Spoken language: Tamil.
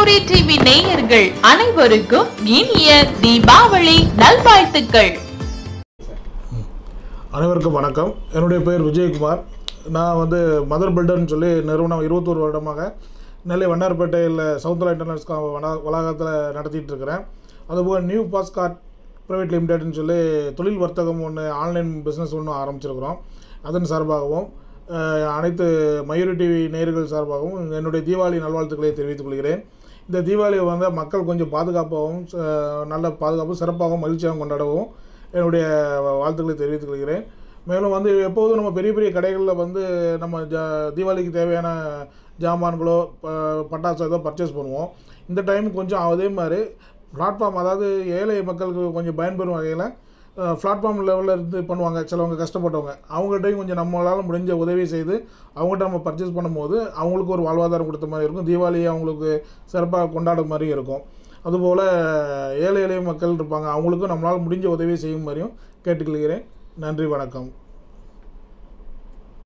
மயூரி டிவி நேயர்கள் அனைவருக்கும் இனிய தீபாவளி நல்வாழ்த்துக்கள் அனைவருக்கும் வணக்கம் என்னுடைய பேர் விஜயகுமார் நான் வந்து மதர் பில்டர்னு சொல்லி நிறுவனம் இருபத்தோரு வருடமாக நெல்லை வண்ணார்பேட்டையில் சவுந்தரா இன்டர்நெட் வளாகத்தில் நடத்திட்டு இருக்கிறேன் அதுபோக நியூ பாஸ்கார்ட் ப்ரைவேட் லிமிடெட்னு சொல்லி தொழில் வர்த்தகம் ஒன்று ஆன்லைன் பிஸ்னஸ் ஒன்று ஆரம்பிச்சிருக்கிறோம் அதன் சார்பாகவும் அஹ், அனைத்து மயூரி டிவி நேயர்கள் சார்பாகவும் என்னுடைய தீபாவளி நல்வாழ்த்துக்களை தெரிவித்துக் கொள்கிறேன் இந்த தீபாவளியை வந்து மக்கள் கொஞ்சம் பாதுகாப்பாகவும் அஹ், நல்ல பாதுகாப்பு சிறப்பாகவும் மகிழ்ச்சியாகவும் கொண்டாடவும் என்னுடைய வாழ்த்துக்களை தெரிவித்துக் கொள்கிறேன் மேலும் வந்து எப்போதும் நம்ம பெரிய பெரிய கடைகளில் வந்து நம்ம ஜா தீபாவளிக்கு தேவையான ஜாமான்களோ ப- பட்டாசு ஏதோ பர்ச்சேஸ் பண்ணுவோம் இந்த டைம் கொஞ்சம் அதே மாதிரி பிளாட்ஃபார்ம் அதாவது ஏழை மக்களுக்கு கொஞ்சம் பயன்பெறும் வகையில் பிளாட்ஃபார்ம் லெவலில் இருந்து பண்ணுவாங்க சிலவங்க கஷ்டப்பட்டவங்க அவங்கள்ட்டையும் கொஞ்சம் நம்மளால் முடிஞ்ச உதவி செய்து அவங்கள்ட்ட நம்ம பர்ச்சேஸ் பண்ணும்போது அவங்களுக்கு ஒரு வாழ்வாதாரம் கொடுத்த மாதிரி இருக்கும் தீபாவளியை அவங்களுக்கு சிறப்பாக கொண்டாடுற மாதிரி இருக்கும் அதுபோல் ஏழை எளிய மக்கள் இருப்பாங்க அவங்களுக்கும் நம்மளால் முடிஞ்ச உதவி செய்யும் மாதிரியும் கேட்டுக்கொள்கிறேன் நன்றி வணக்கம்